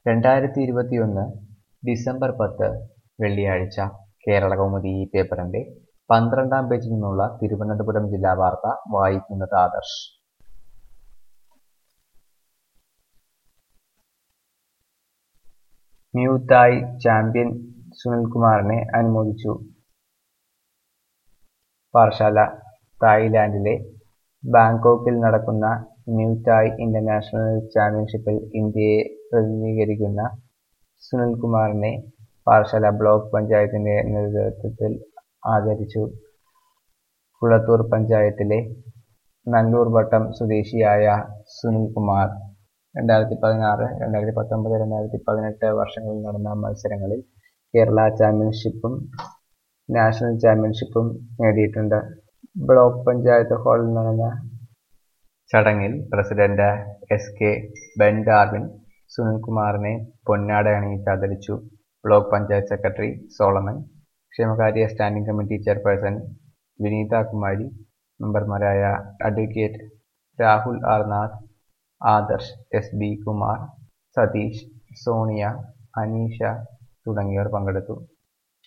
രണ്ടായിരത്തി ഇരുപത്തിയൊന്ന് ഡിസംബർ പത്ത് വെള്ളിയാഴ്ച കേരളകൗമുദി ഈ പേപ്പറിന്റെ പന്ത്രണ്ടാം പേജിൽ നിന്നുള്ള തിരുവനന്തപുരം ജില്ലാ വാർത്ത വായിക്കുന്നത് ആദർശ് മ്യൂതായ് ചാമ്പ്യൻ സുനിൽകുമാറിനെ അനുമോദിച്ചു പാറശാല തായ്ലാൻഡിലെ ബാങ്കോക്കിൽ നടക്കുന്ന മ്യൂതായ് ഇന്റർനാഷണൽ ചാമ്പ്യൻഷിപ്പിൽ ഇന്ത്യയെ പ്രതിനിധീകരിക്കുന്ന സുനിൽകുമാറിനെ പാറശാല ബ്ലോക്ക് പഞ്ചായത്തിന്റെ നേതൃത്വത്തിൽ ആദരിച്ചു കുളത്തൂർ പഞ്ചായത്തിലെ നല്ലൂർ വട്ടം സ്വദേശിയായ സുനിൽകുമാർ രണ്ടായിരത്തി പതിനാറ് രണ്ടായിരത്തി പത്തൊമ്പത് രണ്ടായിരത്തി പതിനെട്ട് വർഷങ്ങളിൽ നടന്ന മത്സരങ്ങളിൽ കേരള ചാമ്പ്യൻഷിപ്പും നാഷണൽ ചാമ്പ്യൻഷിപ്പും നേടിയിട്ടുണ്ട് ബ്ലോക്ക് പഞ്ചായത്ത് ഹാളിൽ നടന്ന ചടങ്ങിൽ പ്രസിഡന്റ് എസ് കെ ബെൻഡാർവിൻ സുനിൽകുമാറിനെ പൊന്നാട അണിയിച്ച് ആദരിച്ചു ബ്ലോക്ക് പഞ്ചായത്ത് സെക്രട്ടറി സോളമൻ ക്ഷേമകാര്യ standing committee chairperson Vineetha Kumari മെമ്പർമാരായ advocate Rahul R Nath Adarsh S B Kumar Satheesh Sonia Aneesha തുടങ്ങിയവർ പങ്കെടുത്തു